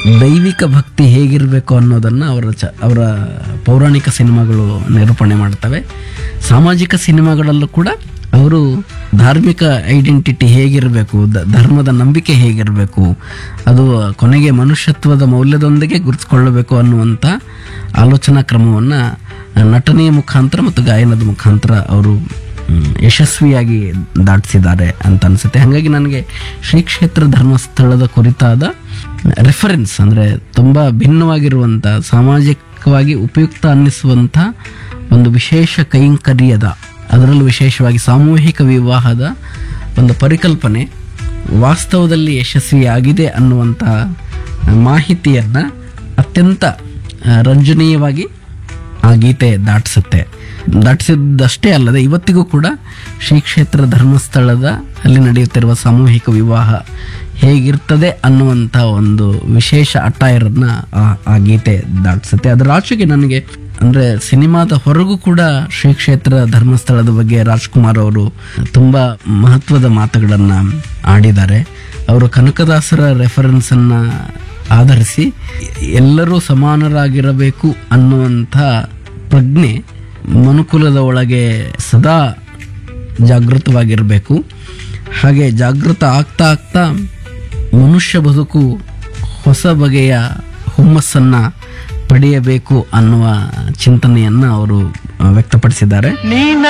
ದೈವಿಕ ಭಕ್ತಿ ಹೇಗಿರಬೇಕು ಅನ್ನೋದನ್ನು ಅವರ ಚ ಅವರ ಪೌರಾಣಿಕ ಸಿನಿಮಾಗಳು ನಿರೂಪಣೆ ಮಾಡ್ತವೆ ಸಾಮಾಜಿಕ ಸಿನಿಮಾಗಳಲ್ಲೂ ಕೂಡ ಅವರು ಧಾರ್ಮಿಕ ಐಡೆಂಟಿಟಿ ಹೇಗಿರಬೇಕು ದ- ಧರ್ಮದ ನಂಬಿಕೆ ಹೇಗಿರಬೇಕು ಅದು ಕೊನೆಗೆ ಮನುಷ್ಯತ್ವದ ಮೌಲ್ಯದೊಂದಿಗೆ ಗುರುತಿಸಿಕೊಳ್ಳಬೇಕು ಅನ್ನುವಂಥ ಆಲೋಚನಾ ಕ್ರಮವನ್ನು ನಟನೆಯ ಮುಖಾಂತರ ಮತ್ತು ಗಾಯನದ ಮುಖಾಂತರ ಅವರು ಮ್, ಯಶಸ್ವಿಯಾಗಿ ದಾಟಿಸಿದ್ದಾರೆ ಅಂತ ಅನಿಸುತ್ತೆ ಹಾಗಾಗಿ ನನಗೆ ಶ್ರೀ ಕ್ಷೇತ್ರ ಧರ್ಮಸ್ಥಳದ ಕುರಿತಾದ ರೆಫರೆನ್ಸ್ ಅಂದರೆ ತುಂಬ ಭಿನ್ನವಾಗಿರುವಂಥ ಸಾಮಾಜಿಕವಾಗಿ ಉಪಯುಕ್ತ ಅನ್ನಿಸುವಂಥ ಒಂದು ವಿಶೇಷ ಕೈಂಕರ್ಯದ ಅದರಲ್ಲೂ ವಿಶೇಷವಾಗಿ ಸಾಮೂಹಿಕ ವಿವಾಹದ ಒಂದು ಪರಿಕಲ್ಪನೆ ವಾಸ್ತವದಲ್ಲಿ ಯಶಸ್ವಿಯಾಗಿದೆ ಅನ್ನುವಂಥ ಮಾಹಿತಿಯನ್ನು ಅತ್ಯಂತ ಆ, ರಂಜನೀಯವಾಗಿ ಆ ಗೀತೆ ದಾಟಿಸುತ್ತೆ ದಾಟಿಸಿದ್ದಷ್ಟೇ ಅಲ್ಲದೆ ಇವತ್ತಿಗೂ ಕೂಡ ಶ್ರೀ ಕ್ಷೇತ್ರ ಧರ್ಮಸ್ಥಳದ ಅಲ್ಲಿ ನಡೆಯುತ್ತಿರುವ ಸಾಮೂಹಿಕ ವಿವಾಹ ಹೇಗಿರ್ತದೆ ಅನ್ನುವಂಥ ಒಂದು ವಿಶೇಷ ಅಟ್ಟಾಯರನ್ನ ಆ ಆ ಗೀತೆ ದಾಟಿಸುತ್ತೆ ಅದರ ಆಚೆಗೆ ನನಗೆ ಅಂದರೆ ಸಿನಿಮಾದ ಹೊರಗೂ ಕೂಡ ಶ್ರೀ ಕ್ಷೇತ್ರ ಧರ್ಮಸ್ಥಳದ ಬಗ್ಗೆ ರಾಜ್ಕುಮಾರ್ ಅವರು ತುಂಬ ಮಹತ್ವದ ಮಾತುಗಳನ್ನು ಆಡಿದ್ದಾರೆ ಅವರು ಕನಕದಾಸರ ರೆಫರೆನ್ಸನ್ನು ಆಧರಿಸಿ ಎಲ್ಲರೂ ಸಮಾನರಾಗಿರಬೇಕು ಅನ್ನುವಂಥ ಪ್ರಜ್ಞೆ ಮನುಕುಲದ ಒಳಗೆ ಸದಾ ಜಾಗೃತವಾಗಿರಬೇಕು ಹಾಗೆ ಜಾಗೃತ ಆಗ್ತಾ ಆಗ್ತಾ ಮನುಷ್ಯ ಬದುಕು ಹೊಸ ಬಗೆಯ ಹುಮ್ಮಸ್ಸನ್ನು ಪಡೆಯಬೇಕು ಅನ್ನುವ ಚಿಂತನೆಯನ್ನು ಅವರು ವ್ಯಕ್ತಪಡಿಸಿದ್ದಾರೆ ನೀನ